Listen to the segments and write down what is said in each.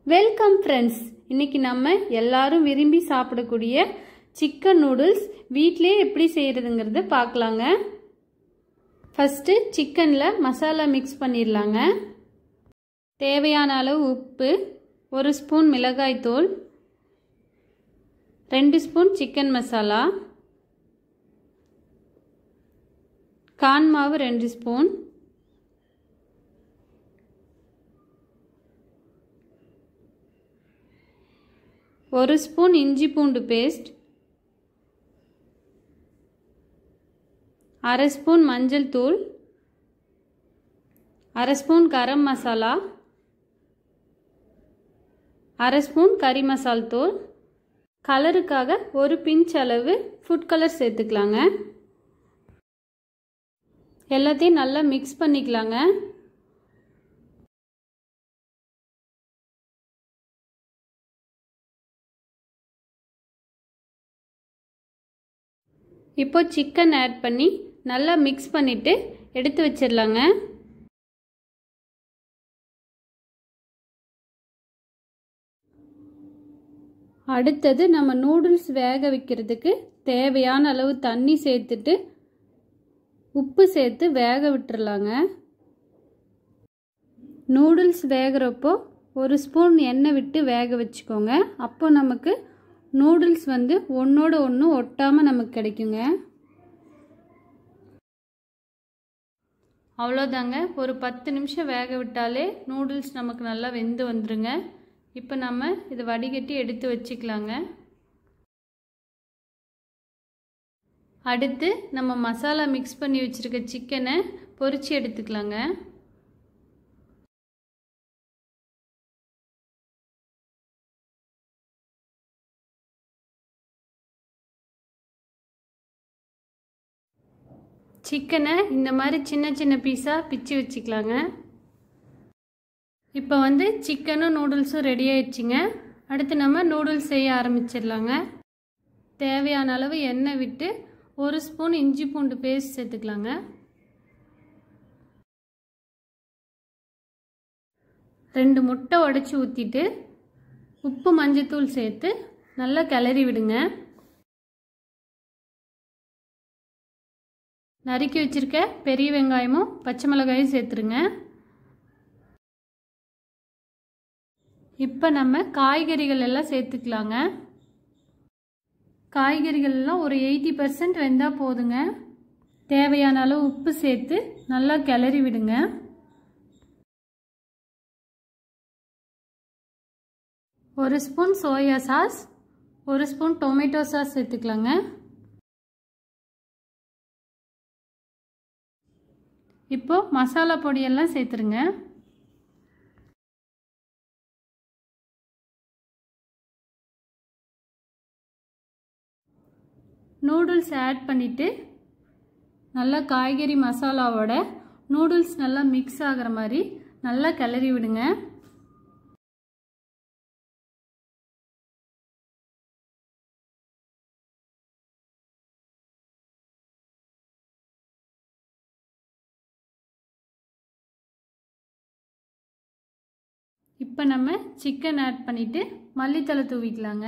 welcome friends இன்னைக்கு நம்ம எல்லாரும் விரும்பி சாப்பிடக்கூடிய சிக்கன் நூடுல்ஸ் வீட்டிலே எப்படி செய்கிறதுங்கிறத பார்க்கலாங்க ஃபஸ்ட்டு சிக்கனில் மசாலா மிக்ஸ் பண்ணிடலாங்க தேவையான அளவு உப்பு ஒரு ஸ்பூன் மிளகாய்த்தூள் ரெண்டு ஸ்பூன் சிக்கன் மசாலா கான் மாவு ரெண்டு ஸ்பூன் ஒரு ஸ்பூன் இஞ்சி பூண்டு பேஸ்ட் அரை ஸ்பூன் மஞ்சள் தூள் அரை ஸ்பூன் கரம் மசாலா அரை ஸ்பூன் கறி மசால் தூள் கலருக்காக ஒரு பிஞ்ச் அளவு ஃபுட் கலர் சேர்த்துக்கலாங்க எல்லாத்தையும் நல்லா மிக்ஸ் பண்ணிக்கலாங்க இப்போ சிக்கன் ஆட் பண்ணி நல்லா மிக்ஸ் பண்ணிவிட்டு எடுத்து வச்சிடலாங்க அடுத்தது நம்ம நூடுல்ஸ் வேக வைக்கிறதுக்கு தேவையான அளவு தண்ணி சேர்த்துட்டு உப்பு சேர்த்து வேக விட்டுறலாங்க நூடுல்ஸ் வேகிறப்போ ஒரு ஸ்பூன் எண்ணெய் விட்டு வேக வச்சுக்கோங்க அப்போ நமக்கு நூடுல்ஸ் வந்து ஒன்றோட ஒன்று ஒட்டாமல் நமக்கு கிடைக்குங்க அவ்வளோதாங்க ஒரு பத்து நிமிஷம் வேக விட்டாலே நூடுல்ஸ் நமக்கு நல்லா வெந்து வந்துருங்க இப்போ நம்ம இதை வடிகட்டி எடுத்து வச்சுக்கலாங்க அடுத்து நம்ம மசாலா மிக்ஸ் பண்ணி வச்சுருக்க சிக்கனை பொரித்து எடுத்துக்கலாங்க சிக்கனை இந்த மாதிரி சின்ன சின்ன பீஸாக பிச்சு வச்சுக்கலாங்க இப்போ வந்து சிக்கனும் நூடுல்ஸும் ரெடி ஆயிடுச்சுங்க அடுத்து நம்ம நூடுல்ஸ் செய்ய ஆரம்பிச்சிடலாங்க தேவையான அளவு எண்ணெய் விட்டு ஒரு ஸ்பூன் இஞ்சி பூண்டு பேஸ்ட் சேர்த்துக்கலாங்க ரெண்டு முட்டை உடச்சி ஊற்றிட்டு உப்பு மஞ்சத்தூள் சேர்த்து நல்லா கிளறி விடுங்க நறுக்கி வச்சுருக்க பெரிய வெங்காயமும் பச்சை மிளகாயும் சேர்த்துருங்க இப்போ நம்ம காய்கறிகள் எல்லாம் சேர்த்துக்கலாங்க காய்கறிகள் எல்லாம் ஒரு எயிட்டி பர்சன்ட் வெந்தால் போதுங்க தேவையான அளவு உப்பு சேர்த்து நல்லா கிளறி விடுங்க ஒரு ஸ்பூன் சோயா சாஸ் ஒரு ஸ்பூன் டொமேட்டோ சாஸ் சேர்த்துக்கலாங்க இப்போ மசாலா பொடியெல்லாம் சேர்த்துருங்க நூடுல்ஸ் ஆட் பண்ணிவிட்டு நல்லா காய்கறி மசாலாவோட நூடுல்ஸ் நல்லா மிக்ஸ் ஆகிற மாதிரி நல்லா கிளறி விடுங்க இப்போ நம்ம சிக்கன் ஆட் பண்ணிவிட்டு மல்லித்தலை தூவிக்கலாங்க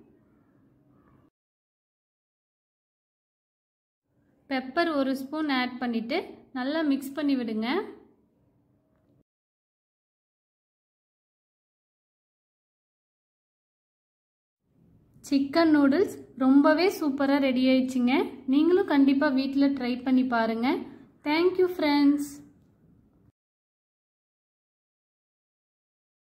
பெப்பர் ஒரு ஸ்பூன் ஆட் பண்ணிவிட்டு நல்லா மிக்ஸ் பண்ணி விடுங்க சிக்கன் நூடுல்ஸ் ரொம்பவே சூப்பராக ரெடி ஆயிடுச்சுங்க நீங்களும் கண்டிப்பாக வீட்டில் ட்ரை பண்ணி பாருங்கள் தேங்க்யூ ஃப்ரெண்ட்ஸ்